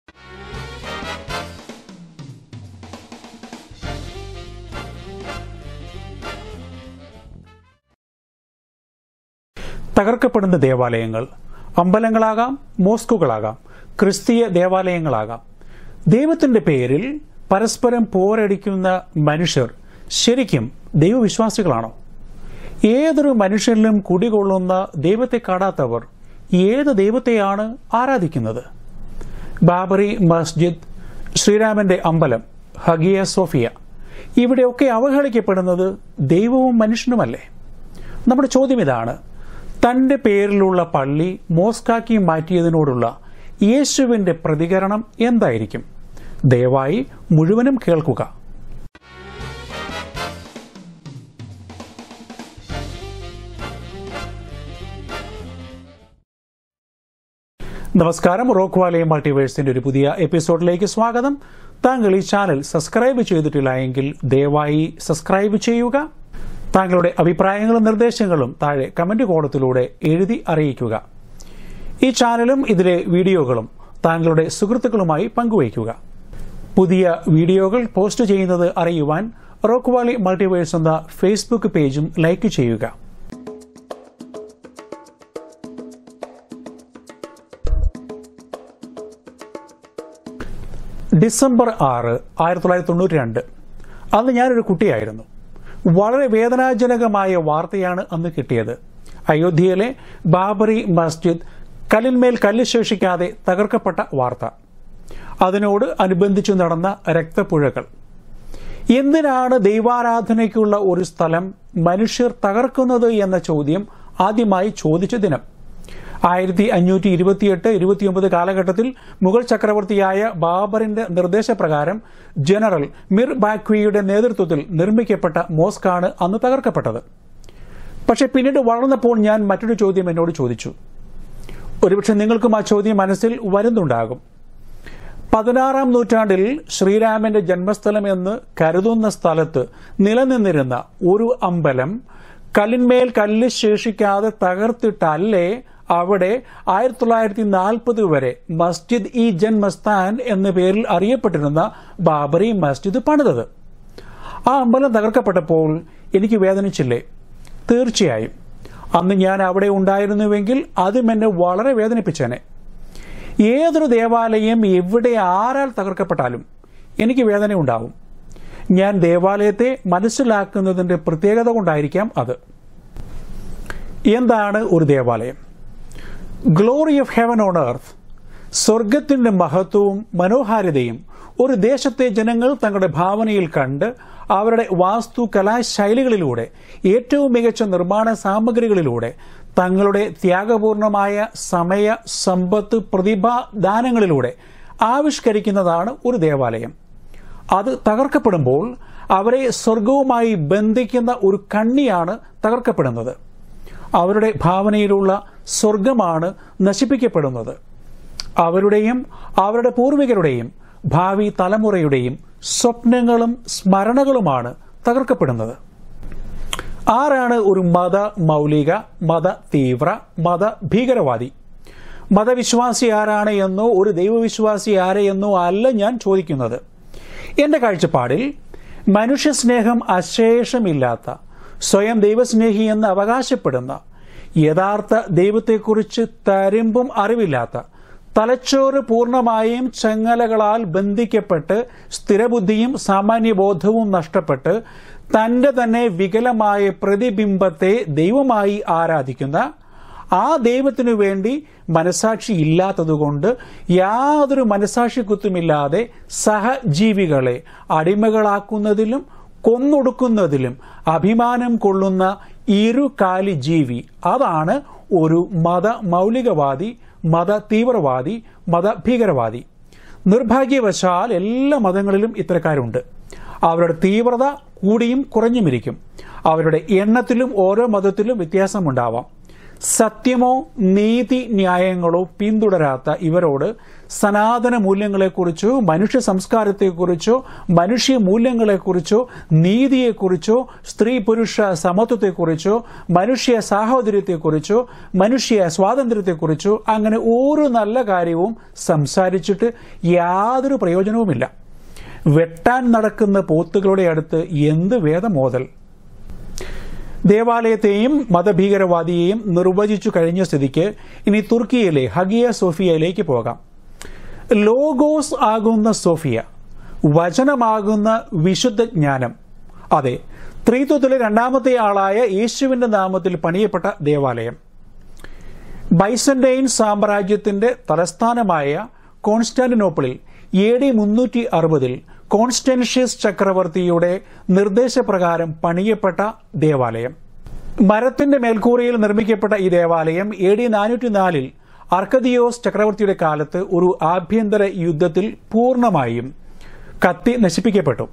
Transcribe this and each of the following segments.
തകർക്കപ്പെടുന്ന ദേവാലയങ്ങൾ അമ്പലങ്ങളാകാം മോസ്കുകളാകാം ക്രിസ്തീയ ദേവാലയങ്ങളാകാം ദൈവത്തിന്റെ പേരിൽ പരസ്പരം പോരടിക്കുന്ന മനുഷ്യർ ശരിക്കും ദൈവവിശ്വാസികളാണോ ഏതൊരു മനുഷ്യനിലും കുടികൊള്ളുന്ന ദൈവത്തെ കാണാത്തവർ ഏത് ദൈവത്തെയാണ് ആരാധിക്കുന്നത് ബാബറി മസ്ജിദ് ശ്രീരാമന്റെ അമ്പലം ഹഗിയ സോഫിയ ഇവിടെയൊക്കെ അവഹേളിക്കപ്പെടുന്നത് ദൈവവും മനുഷ്യനുമല്ലേ നമ്മുടെ ചോദ്യം ഇതാണ് തന്റെ പേരിലുള്ള പള്ളി മോസ്കാക്കി മാറ്റിയതിനോടുള്ള യേശുവിന്റെ പ്രതികരണം എന്തായിരിക്കും ദയവായി മുഴുവനും കേൾക്കുക നമസ്കാരം റോക്ക് വാലി മൾട്ടിവേഴ്സിന്റെ ഒരു പുതിയ എപ്പിസോഡിലേക്ക് സ്വാഗതം താങ്കൾ ഈ ചാനൽ സബ്സ്ക്രൈബ് ചെയ്തിട്ടില്ല എങ്കിൽ ദയവായി സബ്സ്ക്രൈബ് ചെയ്യുക താങ്കളുടെ അഭിപ്രായങ്ങളും നിർദ്ദേശങ്ങളും താഴെ കമന്റ് കോളത്തിലൂടെ എഴുതി അറിയിക്കുക ഈ ചാനലും ഇതിലെ വീഡിയോകളും താങ്കളുടെ സുഹൃത്തുക്കളുമായി പങ്കുവയ്ക്കുക പുതിയ വീഡിയോകൾ പോസ്റ്റ് ചെയ്യുന്നത് അറിയുവാൻ റോക്ക് വാലി മൾട്ടിവേഴ്സ് എന്ന ഫേസ്ബുക്ക് പേജും ലൈക്ക് ചെയ്യുക ഡിസംബർ ആറ് ആയിരത്തി തൊള്ളായിരത്തി തൊണ്ണൂറ്റി രണ്ട് അന്ന് ഞാനൊരു കുട്ടിയായിരുന്നു വളരെ വേദനാജനകമായ വാർത്തയാണ് അന്ന് കിട്ടിയത് അയോധ്യയിലെ ബാബറി മസ്ജിദ് കല്ലിന്മേൽ കല്ല് ശേഷിക്കാതെ തകർക്കപ്പെട്ട വാർത്ത അതിനോട് അനുബന്ധിച്ചു നടന്ന രക്തപ്പുഴകൾ എന്തിനാണ് ദൈവാരാധനയ്ക്കുള്ള ഒരു സ്ഥലം മനുഷ്യർ തകർക്കുന്നത് എന്ന ചോദ്യം ആദ്യമായി ചോദിച്ച ദിനം ആയിരത്തി അഞ്ഞൂറ്റി ഇരുപത്തിയെട്ട് ഇരുപത്തിയൊമ്പത് കാലഘട്ടത്തിൽ മുഗൾ ചക്രവർത്തിയായ ബാബറിന്റെ നിർദ്ദേശപ്രകാരം ജനറൽ മിർ ബാക്വിയുടെ നേതൃത്വത്തിൽ നിർമ്മിക്കപ്പെട്ട മോസ്കാണ് അന്ന് തകർക്കപ്പെട്ടത് പക്ഷെ പിന്നീട് വളർന്നപ്പോൾ ഞാൻ മറ്റൊരു ചോദ്യം എന്നോട് ചോദിച്ചു ഒരുപക്ഷെ നിങ്ങൾക്കും ആ ചോദ്യം മനസ്സിൽ വരുന്നുണ്ടാകും പതിനാറാം നൂറ്റാണ്ടിൽ ശ്രീരാമന്റെ ജന്മസ്ഥലം എന്ന് കരുതുന്ന സ്ഥലത്ത് നിലനിന്നിരുന്ന ഒരു അമ്പലം കല്ലിന്മേൽ കല്ല് ശേഷിക്കാതെ തകർത്തിട്ടല്ലേ അവിടെ ആയിരത്തി തൊള്ളായിരത്തി നാൽപ്പത് വരെ മസ്ജിദ് ഇ ജന്മസ്ഥാൻ എന്ന പേരിൽ അറിയപ്പെട്ടിരുന്ന ബാബറി മസ്ജിദ് പണിതത് ആ അമ്പലം തകർക്കപ്പെട്ടപ്പോൾ എനിക്ക് വേദനിച്ചില്ലേ തീർച്ചയായും അന്ന് ഞാൻ അവിടെ ഉണ്ടായിരുന്നുവെങ്കിൽ അതും എന്നെ വളരെ വേദനിപ്പിച്ചേനെ ഏതൊരു ദേവാലയം എവിടെ ആരാൽ തകർക്കപ്പെട്ടാലും എനിക്ക് വേദന ഉണ്ടാവും ഞാൻ ദേവാലയത്തെ മനസ്സിലാക്കുന്നതിന്റെ പ്രത്യേകത കൊണ്ടായിരിക്കാം അത് എന്താണ് ഒരു ദേവാലയം glory of heaven on earth സ്വർഗത്തിന്റെ മഹത്വവും മനോഹാരിതയും ഒരു ദേശത്തെ ജനങ്ങൾ തങ്ങളുടെ ഭാവനയിൽ കണ്ട് അവരുടെ വാസ്തു കലാശൈലികളിലൂടെ ഏറ്റവും മികച്ച നിർമ്മാണ സാമഗ്രികളിലൂടെ തങ്ങളുടെ ത്യാഗപൂർണമായ സമയ സമ്പത്ത് പ്രതിഭാദാനങ്ങളിലൂടെ ആവിഷ്കരിക്കുന്നതാണ് ഒരു ദേവാലയം അത് തകർക്കപ്പെടുമ്പോൾ അവരെ സ്വർഗവുമായി ബന്ധിക്കുന്ന ഒരു കണ്ണിയാണ് തകർക്കപ്പെടുന്നത് അവരുടെ ഭാവനയിലുള്ള സ്വർഗമാണ് നശിപ്പിക്കപ്പെടുന്നത് അവരുടെയും അവരുടെ പൂർവികരുടെയും ഭാവി തലമുറയുടെയും സ്വപ്നങ്ങളും സ്മരണകളുമാണ് തകർക്കപ്പെടുന്നത് ആരാണ് ഒരു മത മൗലിക മത തീവ്ര മത ഭീകരവാദി മതവിശ്വാസി ആരാണ് എന്നോ ഒരു ദൈവവിശ്വാസി ആരെയെന്നോ അല്ല ഞാൻ ചോദിക്കുന്നത് എന്റെ കാഴ്ചപ്പാടിൽ മനുഷ്യസ്നേഹം അശേഷമില്ലാത്ത സ്വയം ദൈവസ്നേഹി എന്ന് അവകാശപ്പെടുന്ന യഥാർത്ഥ ദൈവത്തെക്കുറിച്ച് തരുമ്പും അറിവില്ലാത്ത തലച്ചോറ് പൂർണ്ണമായും ചങ്ങലകളാൽ ബന്ധിക്കപ്പെട്ട് സ്ഥിരബുദ്ധിയും സാമാന്യബോധവും നഷ്ടപ്പെട്ട് തന്റെ തന്നെ വികലമായ പ്രതിബിംബത്തെ ദൈവമായി ആരാധിക്കുന്ന ആ ദൈവത്തിനു വേണ്ടി മനസാക്ഷി ഇല്ലാത്തതുകൊണ്ട് യാതൊരു മനസാക്ഷി കുത്തുമില്ലാതെ സഹജീവികളെ അടിമകളാക്കുന്നതിലും കൊന്നൊടുക്കുന്നതിലും അഭിമാനം കൊള്ളുന്ന ഇരുകാലി ജീവി അതാണ് ഒരു മത മൗലികവാദി മത തീവ്രവാദി മത ഭീകരവാദി നിർഭാഗ്യവശാൽ എല്ലാ മതങ്ങളിലും ഇത്തരക്കാരുണ്ട് അവരുടെ തീവ്രത കൂടിയും കുറഞ്ഞുമിരിക്കും അവരുടെ എണ്ണത്തിലും ഓരോ മതത്തിലും വ്യത്യാസമുണ്ടാവാം സത്യമോ നീതി ന്യായങ്ങളോ പിന്തുടരാത്ത ഇവരോട് സനാതന മൂല്യങ്ങളെക്കുറിച്ചോ മനുഷ്യ സംസ്കാരത്തെക്കുറിച്ചോ മനുഷ്യ മൂല്യങ്ങളെക്കുറിച്ചോ നീതിയെക്കുറിച്ചോ സ്ത്രീ പുരുഷ സമത്വത്തെക്കുറിച്ചോ മനുഷ്യ സാഹോദര്യത്തെക്കുറിച്ചോ മനുഷ്യ സ്വാതന്ത്ര്യത്തെക്കുറിച്ചോ അങ്ങനെ ഓരോ നല്ല കാര്യവും സംസാരിച്ചിട്ട് യാതൊരു പ്രയോജനവുമില്ല വെട്ടാൻ നടക്കുന്ന പോത്തുകളുടെ അടുത്ത് എന്ത് വേദമോതൽ ദേവാലയത്തെയും മതഭീകരവാദിയെയും നിർവചിച്ചു കഴിഞ്ഞ സ്ഥിതിക്ക് ഇനി തുർക്കിയിലെ ഹഗിയ സോഫിയയിലേക്ക് പോകാം ലോഗോസ് ആകുന്ന സോഫിയ വചനമാകുന്ന വിശുദ്ധ ജ്ഞാനം അതെ ത്രിത്വത്തിലെ രണ്ടാമത്തെ ആളായ യേശുവിന്റെ നാമത്തിൽ പണിയപ്പെട്ട ദേവാലയം ബൈസന്റൈൻ സാമ്രാജ്യത്തിന്റെ തലസ്ഥാനമായ കോൺസ്റ്റാന്റിനോപ്പിളിൽ എ ഡി മുന്നൂറ്റി അറുപതിൽ കോൺസ്റ്റൻഷ്യസ് ചക്രവർത്തിയുടെ നിർദ്ദേശപ്രകാരം പണിയപ്പെട്ട ദേവാലയം മരത്തിന്റെ മേൽക്കൂരയിൽ നിർമ്മിക്കപ്പെട്ട ഈ ദേവാലയം എ ഡി നാനൂറ്റി നാലിൽ അർക്കദിയോസ് ചക്രവർത്തിയുടെ കാലത്ത് ഒരു ആഭ്യന്തര യുദ്ധത്തിൽ പൂർണ്ണമായും കത്തി നശിപ്പിക്കപ്പെട്ടു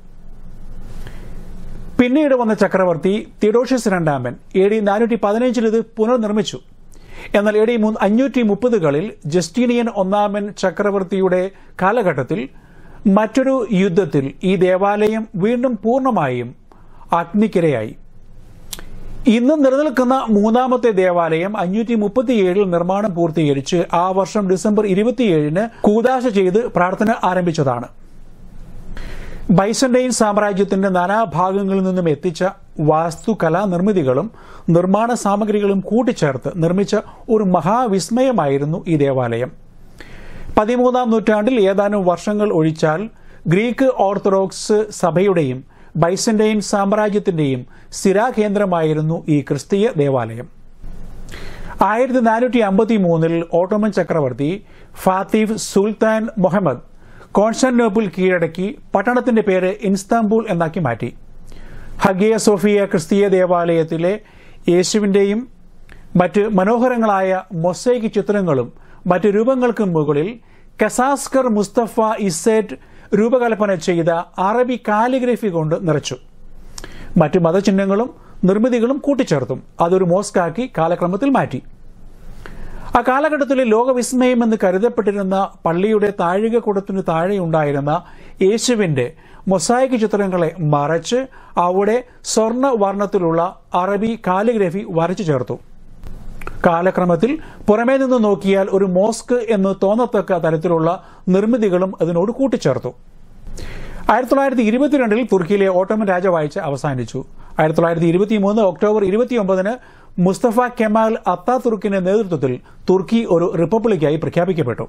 പിന്നീട് വന്ന ചക്രവർത്തി തിഡോഷ്യസ് രണ്ടാമൻ എ ഡി നാനൂറ്റി പതിനഞ്ചിൽ ഇത് പുനർനിർമ്മിച്ചു എന്നാൽ എ ഡി അഞ്ഞൂറ്റി മുപ്പതുകളിൽ ജസ്റ്റീനിയൻ ഒന്നാമൻ ചക്രവർത്തിയുടെ കാലഘട്ടത്തിൽ മറ്റൊരു യുദ്ധത്തിൽ ഈ ദേവാലയം വീണ്ടും പൂർണ്ണമായും അഗ്നിക്കിരയായി ഇന്ന് നിലനിൽക്കുന്ന മൂന്നാമത്തെ ദേവാലയം അഞ്ഞൂറ്റി മുപ്പത്തിയേഴിൽ നിർമ്മാണം പൂർത്തീകരിച്ച് ആ വർഷം ഡിസംബർ ഇരുപത്തിയേഴിന് കൂതാശ ചെയ്ത് പ്രാർത്ഥന ആരംഭിച്ചതാണ് ബൈസന്റൈൻ സാമ്രാജ്യത്തിന്റെ നാനാഭാഗങ്ങളിൽ നിന്നും എത്തിച്ച വാസ്തുകലാ നിർമ്മിതികളും നിർമ്മാണ സാമഗ്രികളും കൂട്ടിച്ചേർത്ത് നിർമ്മിച്ച ഒരു മഹാവിസ്മയമായിരുന്നു ഈ ദേവാലയം പതിമൂന്നാം നൂറ്റാണ്ടിൽ ഏതാനും വർഷങ്ങൾ ഒഴിച്ചാൽ ഗ്രീക്ക് ഓർത്തഡോക്സ് സഭയുടെയും ബൈസന്റൈൻ സാമ്രാജ്യത്തിന്റെയും സ്ഥിരാകേന്ദ്രമായിരുന്നു ഈ ക്രിസ്തീയ ദേവാലയം ആയിരത്തി നാനൂറ്റി അമ്പത്തി മൂന്നിൽ ഓട്ടോമൻ ചക്രവർത്തി ഫാത്തിഫ് സുൽത്താൻ മുഹമ്മദ് കോൺസ്റ്റാന്റിനോപ്പിൾ കീഴടക്കി പട്ടണത്തിന്റെ പേര് ഇൻസ്താംബുൾ എന്നാക്കി മാറ്റി ഹഗിയ സോഫിയ ക്രിസ്തീയ ദേവാലയത്തിലെ യേശുവിന്റെയും മറ്റ് മനോഹരങ്ങളായ മൊസൈക്ക് ചിത്രങ്ങളും മറ്റ് രൂപങ്ങൾക്കും മുകളിൽ കസാസ്കർ മുസ്തഫ ഇസേറ്റ് രൂപകൽപ്പന ചെയ്ത അറബി കാലിഗ്രഫി കൊണ്ട് നിറച്ചു മറ്റ് മതചിഹ്നങ്ങളും നിർമ്മിതികളും കൂട്ടിച്ചേർത്തും അതൊരു മോസ്കാക്കി കാലക്രമത്തിൽ മാറ്റി ആ കാലഘട്ടത്തിലെ ലോകവിസ്മയം എന്ന് കരുതപ്പെട്ടിരുന്ന പള്ളിയുടെ താഴികക്കുടത്തിനു താഴെയുണ്ടായിരുന്ന യേശുവിന്റെ മൊസായിക് ചിത്രങ്ങളെ മറച്ച് അവിടെ സ്വർണ്ണ വർണ്ണത്തിലുള്ള അറബി കാലിഗ്രഫി വരച്ചു ചേർത്തു കാലക്രമത്തിൽ പുറമേ നിന്ന് നോക്കിയാൽ ഒരു മോസ്ക് എന്ന് തോന്നത്തക്ക തരത്തിലുള്ള നിർമ്മിതികളും അതിനോട് കൂട്ടിച്ചേർത്തു ആയിരത്തി തൊള്ളായിരത്തി ഇരുപത്തിരണ്ടിൽ തുർക്കിയിലെ ഓട്ടോമൻ രാജവാഴ്ച അവസാനിച്ചു ആയിരത്തി തൊള്ളായിരത്തി ഇരുപത്തിമൂന്ന് ഒക്ടോബർ ഇരുപത്തിയൊമ്പതിന് മുസ്തഫ കെമാൽ അത്താതുർക്കിന്റെ നേതൃത്വത്തിൽ തുർക്കി ഒരു റിപ്പബ്ലിക്കായി പ്രഖ്യാപിക്കപ്പെട്ടു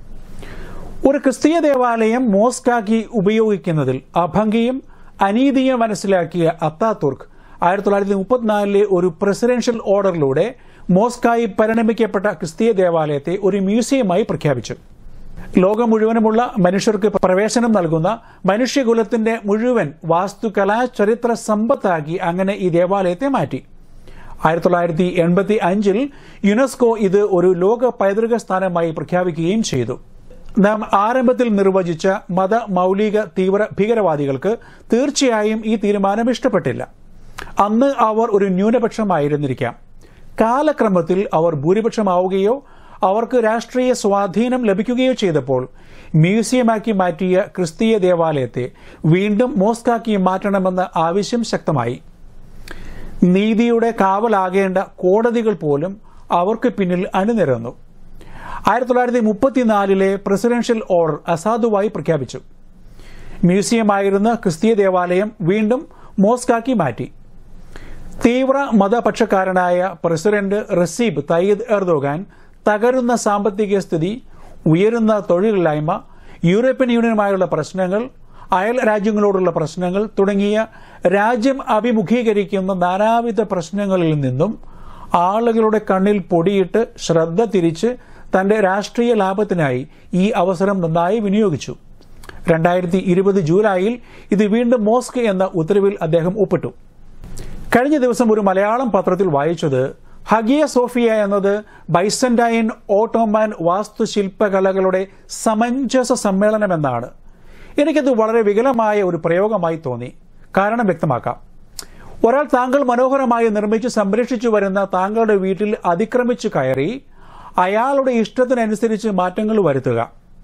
ഒരു ക്രിസ്തീയ ദേവാലയം മോസ്കാക്കി ഉപയോഗിക്കുന്നതിൽ അഭംഗിയും അനീതിയും മനസ്സിലാക്കിയ അത്താതുർക്ക് ആയിരത്തി തൊള്ളായിരത്തി മുപ്പത്തിനാലിലെ ഒരു പ്രസിഡൻഷ്യൽ ഓർഡറിലൂടെ മോസ്കായി പരിണമിക്കപ്പെട്ട ക്രിസ്തീയ ദേവാലയത്തെ ഒരു മ്യൂസിയമായി പ്രഖ്യാപിച്ചു ലോകം മുഴുവനുമുള്ള മനുഷ്യർക്ക് പ്രവേശനം നൽകുന്ന മനുഷ്യകുലത്തിന്റെ മുഴുവൻ വാസ്തുകലാ ചരിത്ര സമ്പത്താക്കി അങ്ങനെ ഈ ദേവാലയത്തെ മാറ്റി ആയിരത്തി തൊള്ളായിരത്തി എൺപത്തി അഞ്ചിൽ യുനെസ്കോ ഇത് ഒരു ലോക പൈതൃക സ്ഥാനമായി പ്രഖ്യാപിക്കുകയും ചെയ്തു നാം ആരംഭത്തിൽ നിർവചിച്ച മത മൗലിക തീവ്ര ഭീകരവാദികൾക്ക് തീർച്ചയായും ഈ തീരുമാനം ഇഷ്ടപ്പെട്ടില്ല അന്ന് അവർ ഒരു ന്യൂനപക്ഷമായിരുന്നിരിക്കാം കാലക്രമത്തിൽ അവർ ഭൂരിപക്ഷമാവുകയോ അവർക്ക് രാഷ്ട്രീയ സ്വാധീനം ലഭിക്കുകയോ ചെയ്തപ്പോൾ മ്യൂസിയമാക്കി മാറ്റിയ ക്രിസ്തീയ ദേവാലയത്തെ വീണ്ടും മോസ്കാക്കി മാറ്റണമെന്ന ആവശ്യം ശക്തമായി നീതിയുടെ കാവലാകേണ്ട കോടതികൾ പോലും അവർക്ക് പിന്നിൽ അണിനിരന്നു ആയിരത്തി തൊള്ളായിരത്തി മുപ്പത്തിനാലിലെ പ്രസിഡൻഷ്യൽ ഓർഡർ അസാധുവായി പ്രഖ്യാപിച്ചു മ്യൂസിയമായിരുന്ന ക്രിസ്തീയ ദേവാലയം വീണ്ടും മോസ്കാക്കി മാറ്റി തീവ്ര മതപക്ഷക്കാരനായ പ്രസിഡന്റ് റസീബ് തയ്യദ് എർദോഗാൻ തകരുന്ന സാമ്പത്തിക സ്ഥിതി ഉയരുന്ന തൊഴിലില്ലായ്മ യൂറോപ്യൻ യൂണിയനുമായുള്ള പ്രശ്നങ്ങൾ അയൽ രാജ്യങ്ങളോടുള്ള പ്രശ്നങ്ങൾ തുടങ്ങിയ രാജ്യം അഭിമുഖീകരിക്കുന്ന നാനാവിധ പ്രശ്നങ്ങളിൽ നിന്നും ആളുകളുടെ കണ്ണിൽ പൊടിയിട്ട് ശ്രദ്ധ തിരിച്ച് തന്റെ രാഷ്ട്രീയ ലാഭത്തിനായി ഈ അവസരം നന്നായി വിനിയോഗിച്ചു രണ്ടായിരത്തി ഇരുപത് ജൂലൈയിൽ ഇത് വീണ്ടും മോസ്ക് എന്ന ഉത്തരവിൽ അദ്ദേഹം ഒപ്പിട്ടു കഴിഞ്ഞ ദിവസം ഒരു മലയാളം പത്രത്തിൽ വായിച്ചത് ഹഗിയ സോഫിയ എന്നത് ബൈസന്റൈൻ ഓട്ടോമാൻ വാസ്തുശില്പകലകളുടെ സമഞ്ജസ സമ്മേളനമെന്നാണ് എനിക്കത് വളരെ വികലമായ ഒരു പ്രയോഗമായി തോന്നി കാരണം വ്യക്തമാക്കാം ഒരാൾ താങ്കൾ മനോഹരമായി നിർമ്മിച്ച് സംരക്ഷിച്ചു വരുന്ന താങ്കളുടെ വീട്ടിൽ അതിക്രമിച്ചു കയറി അയാളുടെ ഇഷ്ടത്തിനനുസരിച്ച് മാറ്റങ്ങൾ വരുത്തുക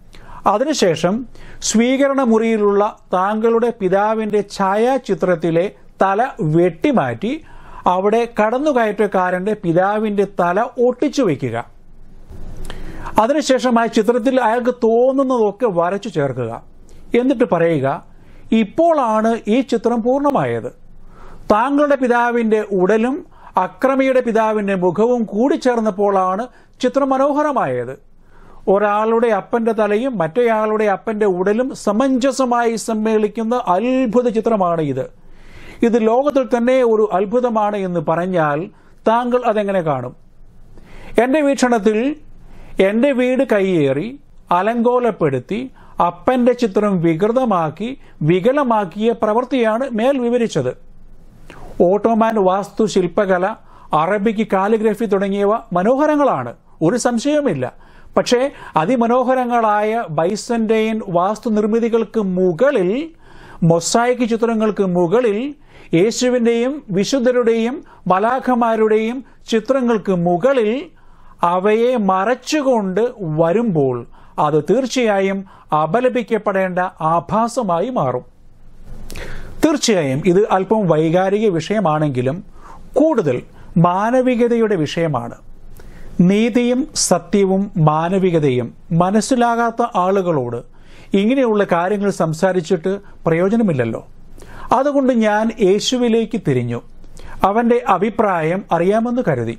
അതിനുശേഷം സ്വീകരണ മുറിയിലുള്ള താങ്കളുടെ പിതാവിന്റെ ഛായാചിത്രത്തിലെ തല വെട്ടിമാറ്റി അവിടെ കടന്നുകയറ്റക്കാരന്റെ പിതാവിന്റെ തല ഒട്ടിച്ചു വയ്ക്കുക അതിനുശേഷം ആ ചിത്രത്തിൽ അയാൾക്ക് തോന്നുന്നതൊക്കെ വരച്ചു ചേർക്കുക എന്നിട്ട് പറയുക ഇപ്പോഴാണ് ഈ ചിത്രം പൂർണ്ണമായത് താങ്കളുടെ പിതാവിന്റെ ഉടലും അക്രമിയുടെ പിതാവിന്റെ മുഖവും കൂടിച്ചേർന്നപ്പോഴാണ് ചിത്രം മനോഹരമായത് ഒരാളുടെ അപ്പന്റെ തലയും മറ്റേയാളുടെ അപ്പന്റെ ഉടലും സമഞ്ജസമായി സമ്മേളിക്കുന്ന അത്ഭുത ചിത്രമാണ് ഇത് ഇത് ലോകത്തിൽ തന്നെ ഒരു അത്ഭുതമാണ് എന്ന് പറഞ്ഞാൽ താങ്കൾ അതെങ്ങനെ കാണും എന്റെ വീക്ഷണത്തിൽ എന്റെ വീട് കൈയേറി അലങ്കോലപ്പെടുത്തി അപ്പന്റെ ചിത്രം വികൃതമാക്കി വികലമാക്കിയ പ്രവൃത്തിയാണ് മേൽ വിവരിച്ചത് ഓട്ടോമാൻ വാസ്തു ശില്പകല അറബിക് കാലിഗ്രഫി തുടങ്ങിയവ മനോഹരങ്ങളാണ് ഒരു സംശയവുമില്ല പക്ഷേ അതിമനോഹരങ്ങളായ ബൈസന്റൈൻ വാസ്തു നിർമ്മിതികൾക്ക് മുകളിൽ മൊസായിക് ചിത്രങ്ങൾക്ക് മുകളിൽ യേശുവിൻ്റെയും വിശുദ്ധരുടെയും മലാഖമാരുടെയും ചിത്രങ്ങൾക്ക് മുകളിൽ അവയെ മറച്ചുകൊണ്ട് വരുമ്പോൾ അത് തീർച്ചയായും അപലപിക്കപ്പെടേണ്ട ആഭാസമായി മാറും തീർച്ചയായും ഇത് അല്പം വൈകാരിക വിഷയമാണെങ്കിലും കൂടുതൽ മാനവികതയുടെ വിഷയമാണ് നീതിയും സത്യവും മാനവികതയും മനസ്സിലാകാത്ത ആളുകളോട് ഇങ്ങനെയുള്ള കാര്യങ്ങൾ സംസാരിച്ചിട്ട് പ്രയോജനമില്ലല്ലോ അതുകൊണ്ട് ഞാൻ യേശുവിലേക്ക് തിരിഞ്ഞു അവന്റെ അഭിപ്രായം അറിയാമെന്ന് കരുതി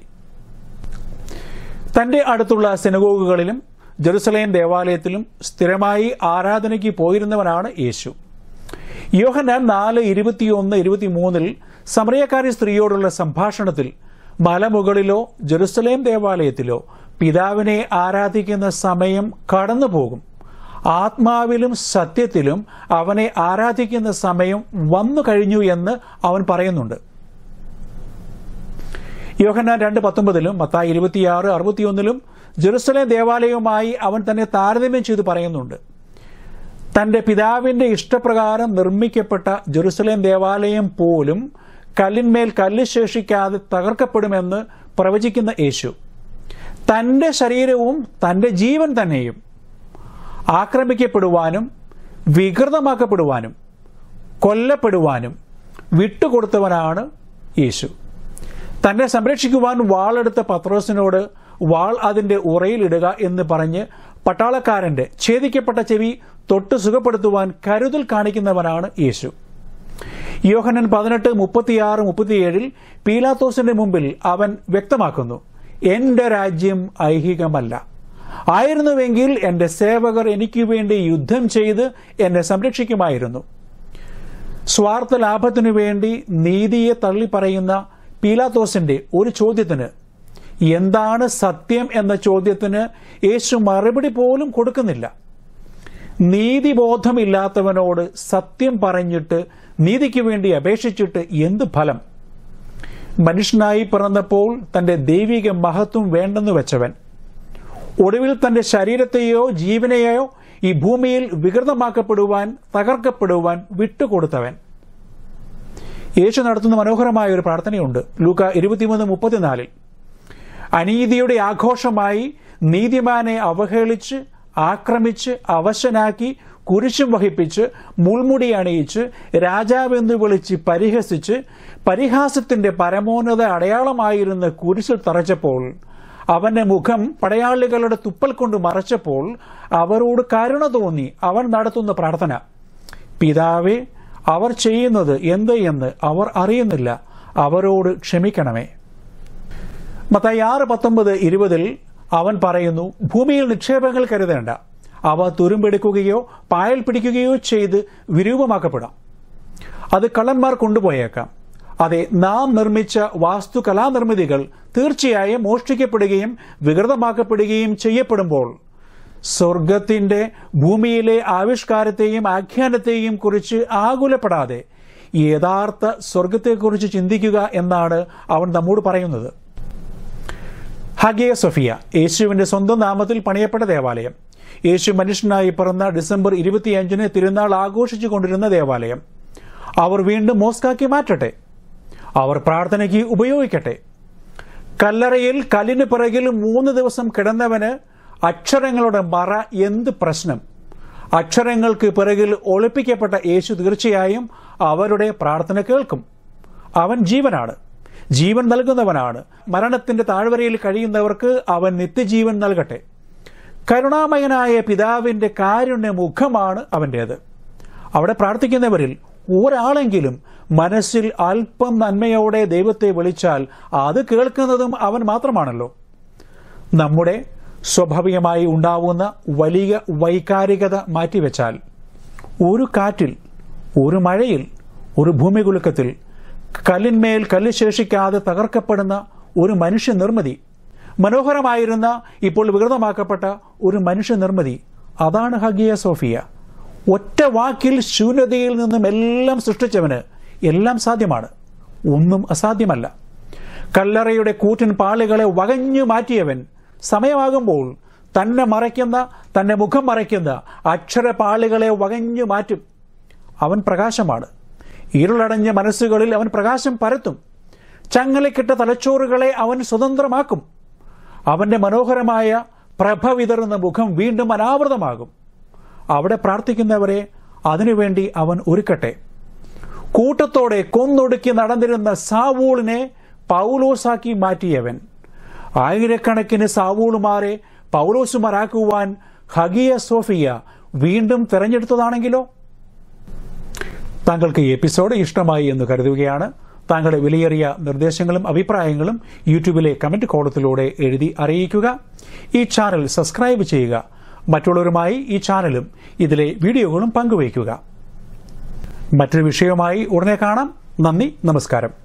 തന്റെ അടുത്തുള്ള സിനഗോഗുകളിലും ജെറുസലേം ദേവാലയത്തിലും സ്ഥിരമായി ആരാധനയ്ക്ക് പോയിരുന്നവനാണ് യേശു യോഹന്നാൻ നാല് ഇരുപത്തിയൊന്ന് ഇരുപത്തിമൂന്നിൽ സമറിയക്കാരി സ്ത്രീയോടുള്ള സംഭാഷണത്തിൽ മലമുകളിലോ ജെറുസലേം ദേവാലയത്തിലോ പിതാവിനെ ആരാധിക്കുന്ന സമയം കടന്നുപോകും ആത്മാവിലും സത്യത്തിലും അവനെ ആരാധിക്കുന്ന സമയം വന്നു കഴിഞ്ഞു എന്ന് അവൻ പറയുന്നുണ്ട് യോഹന്നാൻ രണ്ട് പത്തൊമ്പതിലും മത്തായി ഇരുപത്തിയാറ് അറുപത്തിയൊന്നിലും ജെറുസലേം ദേവാലയവുമായി അവൻ തന്നെ താരതമ്യം ചെയ്ത് പറയുന്നുണ്ട് തന്റെ പിതാവിന്റെ ഇഷ്ടപ്രകാരം നിർമ്മിക്കപ്പെട്ട ജെറുസലേം ദേവാലയം പോലും കല്ലിന്മേൽ കല്ല് ശേഷിക്കാതെ തകർക്കപ്പെടുമെന്ന് പ്രവചിക്കുന്ന യേശു തന്റെ ശരീരവും തന്റെ ജീവൻ തന്നെയും ആക്രമിക്കപ്പെടുവാനും വികൃതമാക്കപ്പെടുവാനും കൊല്ലപ്പെടുവാനും വിട്ടുകൊടുത്തവനാണ് യേശു തന്നെ സംരക്ഷിക്കുവാൻ വാളെടുത്ത പത്രോസിനോട് വാൾ അതിന്റെ ഉറയിലിടുക എന്ന് പറഞ്ഞ് പട്ടാളക്കാരന്റെ ഛേദിക്കപ്പെട്ട ചെവി തൊട്ട് സുഖപ്പെടുത്തുവാൻ കരുതൽ കാണിക്കുന്നവനാണ് യേശു യോഹനൻ പതിനെട്ട് മുപ്പത്തിയാറ് മുപ്പത്തിയേഴിൽ പീലാത്തോസിന്റെ മുമ്പിൽ അവൻ വ്യക്തമാക്കുന്നു എന്റെ രാജ്യം ഐഹികമല്ല ആയിരുന്നുവെങ്കിൽ എന്റെ സേവകർ എനിക്ക് വേണ്ടി യുദ്ധം ചെയ്ത് എന്നെ സംരക്ഷിക്കുമായിരുന്നു സ്വാർത്ഥ ലാഭത്തിനു വേണ്ടി നീതിയെ തള്ളിപ്പറയുന്ന പീലാത്തോസിന്റെ ഒരു ചോദ്യത്തിന് എന്താണ് സത്യം എന്ന ചോദ്യത്തിന് യേശു മറുപടി പോലും കൊടുക്കുന്നില്ല നീതിബോധമില്ലാത്തവനോട് സത്യം പറഞ്ഞിട്ട് നീതിക്ക് വേണ്ടി അപേക്ഷിച്ചിട്ട് എന്ത് ഫലം മനുഷ്യനായി പിറന്നപ്പോൾ തന്റെ ദൈവിക മഹത്വം വേണ്ടെന്ന് വെച്ചവൻ ഒടുവിൽ തന്റെ ശരീരത്തെയോ ജീവനെയോ ഈ ഭൂമിയിൽ വികൃതമാക്കപ്പെടുവാൻ തകർക്കപ്പെടുവാൻ വിട്ടുകൊടുത്തവൻ യേശു നടത്തുന്ന മനോഹരമായ ഒരു പ്രാർത്ഥനയുണ്ട് ലൂക്ക ഇരുപത്തിമൂന്ന് മുപ്പത്തിനാലിൽ അനീതിയുടെ ആഘോഷമായി നീതിമാനെ അവഹേളിച്ച് ആക്രമിച്ച് അവശനാക്കി കുരിശും വഹിപ്പിച്ച് മുൾമുടി അണിയിച്ച് രാജാവെന്ന് വിളിച്ച് പരിഹസിച്ച് പരിഹാസത്തിന്റെ പരമോന്നത അടയാളമായിരുന്ന കുരിശിൽ തറച്ചപ്പോൾ അവന്റെ മുഖം പടയാളികളുടെ തുപ്പൽ കൊണ്ട് മറച്ചപ്പോൾ അവരോട് കരുണ തോന്നി അവൻ നടത്തുന്ന പ്രാർത്ഥന പിതാവേ അവർ ചെയ്യുന്നത് എന്ത് എന്ന് അവർ അറിയുന്നില്ല അവരോട് ക്ഷമിക്കണമേ മത്തായി ആറ് പത്തൊമ്പത് ഇരുപതിൽ അവൻ പറയുന്നു ഭൂമിയിൽ നിക്ഷേപങ്ങൾ കരുതേണ്ട അവ തുരുമ്പെടുക്കുകയോ പായൽ പിടിക്കുകയോ ചെയ്ത് വിരൂപമാക്കപ്പെടാം അത് കള്ളന്മാർ കൊണ്ടുപോയേക്കാം അതെ നാം നിർമ്മിച്ച വാസ്തുകലാനിർമ്മിതികൾ തീർച്ചയായും മോഷ്ടിക്കപ്പെടുകയും വികൃതമാക്കപ്പെടുകയും ചെയ്യപ്പെടുമ്പോൾ സ്വർഗത്തിന്റെ ഭൂമിയിലെ ആവിഷ്കാരത്തെയും ആഖ്യാനത്തെയും കുറിച്ച് ആകുലപ്പെടാതെ യഥാർത്ഥ സ്വർഗത്തെക്കുറിച്ച് ചിന്തിക്കുക എന്നാണ് അവൻ നമ്മോട് പറയുന്നത് ഹഗിയ സൊഫിയ യേശുവിന്റെ സ്വന്തം നാമത്തിൽ പണിയപ്പെട്ട ദേവാലയം യേശു മനുഷ്യനായി പിറന്ന ഡിസംബർ ഇരുപത്തിയഞ്ചിന് തിരുനാൾ ആഘോഷിച്ചു കൊണ്ടിരുന്ന ദേവാലയം അവർ വീണ്ടും മോസ്കാക്കി മാറ്റട്ടെ അവർ പ്രാർത്ഥനയ്ക്ക് ഉപയോഗിക്കട്ടെ കല്ലറയിൽ കല്ലിന് പിറകിൽ മൂന്ന് ദിവസം കിടന്നവന് അക്ഷരങ്ങളുടെ മറ എന്ത് പ്രശ്നം അക്ഷരങ്ങൾക്ക് പിറകിൽ ഒളിപ്പിക്കപ്പെട്ട യേശു തീർച്ചയായും അവരുടെ പ്രാർത്ഥന കേൾക്കും അവൻ ജീവനാണ് ജീവൻ നൽകുന്നവനാണ് മരണത്തിന്റെ താഴ്വരയിൽ കഴിയുന്നവർക്ക് അവൻ നിത്യജീവൻ നൽകട്ടെ കരുണാമയനായ പിതാവിന്റെ കാരുണ്യ മുഖമാണ് അവൻ്റേത് അവിടെ പ്രാർത്ഥിക്കുന്നവരിൽ ഒരാളെങ്കിലും മനസ്സിൽ അല്പം നന്മയോടെ ദൈവത്തെ വിളിച്ചാൽ അത് കേൾക്കുന്നതും അവൻ മാത്രമാണല്ലോ നമ്മുടെ സ്വാഭാവികമായി ഉണ്ടാവുന്ന വലിയ വൈകാരികത മാറ്റിവെച്ചാൽ ഒരു കാറ്റിൽ ഒരു മഴയിൽ ഒരു ഭൂമികുലുക്കത്തിൽ കല്ലിന്മേൽ കല്ല് ശേഷിക്കാതെ തകർക്കപ്പെടുന്ന ഒരു മനുഷ്യ നിർമ്മിതി മനോഹരമായിരുന്ന ഇപ്പോൾ വികൃതമാക്കപ്പെട്ട ഒരു മനുഷ്യ നിർമ്മിതി അതാണ് ഹഗിയ സോഫിയ ഒറ്റ വാക്കിൽ ശൂന്യതയിൽ നിന്നും എല്ലാം സൃഷ്ടിച്ചവന് എല്ലാം സാധ്യമാണ് ഒന്നും അസാധ്യമല്ല കല്ലറയുടെ കൂറ്റൻ പാളികളെ വകഞ്ഞു മാറ്റിയവൻ സമയമാകുമ്പോൾ തന്നെ മറയ്ക്കുന്ന തന്റെ മുഖം മറയ്ക്കുന്ന അക്ഷരപാളികളെ വകഞ്ഞു മാറ്റും അവൻ പ്രകാശമാണ് ഇരുളടഞ്ഞ മനസ്സുകളിൽ അവൻ പ്രകാശം പരത്തും ചങ്ങലക്കിട്ട തലച്ചോറുകളെ അവൻ സ്വതന്ത്രമാക്കും അവന്റെ മനോഹരമായ പ്രഭ വിതറുന്ന മുഖം വീണ്ടും അനാവൃതമാകും അവിടെ പ്രാർത്ഥിക്കുന്നവരെ അതിനുവേണ്ടി അവൻ ഒരുക്കട്ടെ കൂട്ടത്തോടെ കൊന്നൊടുക്കി നടന്നിരുന്ന സാവൂളിനെ പൗലോസാക്കി മാറ്റിയവൻ ആയിരക്കണക്കിന് സാവൂളുമാരെ പൗലോസുമാരാക്കുവാൻ ഹഗിയ സോഫിയ വീണ്ടും തെരഞ്ഞെടുത്തതാണെങ്കിലോ താങ്കൾക്ക് ഈ എപ്പിസോഡ് ഇഷ്ടമായി എന്ന് കരുതുകയാണ് താങ്കളുടെ വിലയേറിയ നിർദ്ദേശങ്ങളും അഭിപ്രായങ്ങളും യൂട്യൂബിലെ കമന്റ് കോളത്തിലൂടെ എഴുതി അറിയിക്കുക ഈ ചാനൽ സബ്സ്ക്രൈബ് ചെയ്യുക മറ്റുള്ളവരുമായി ഈ ചാനലും ഇതിലെ വീഡിയോകളും പങ്കുവയ്ക്കുക മറ്റൊരു വിഷയവുമായി ഉടനെ കാണാം നന്ദി നമസ്കാരം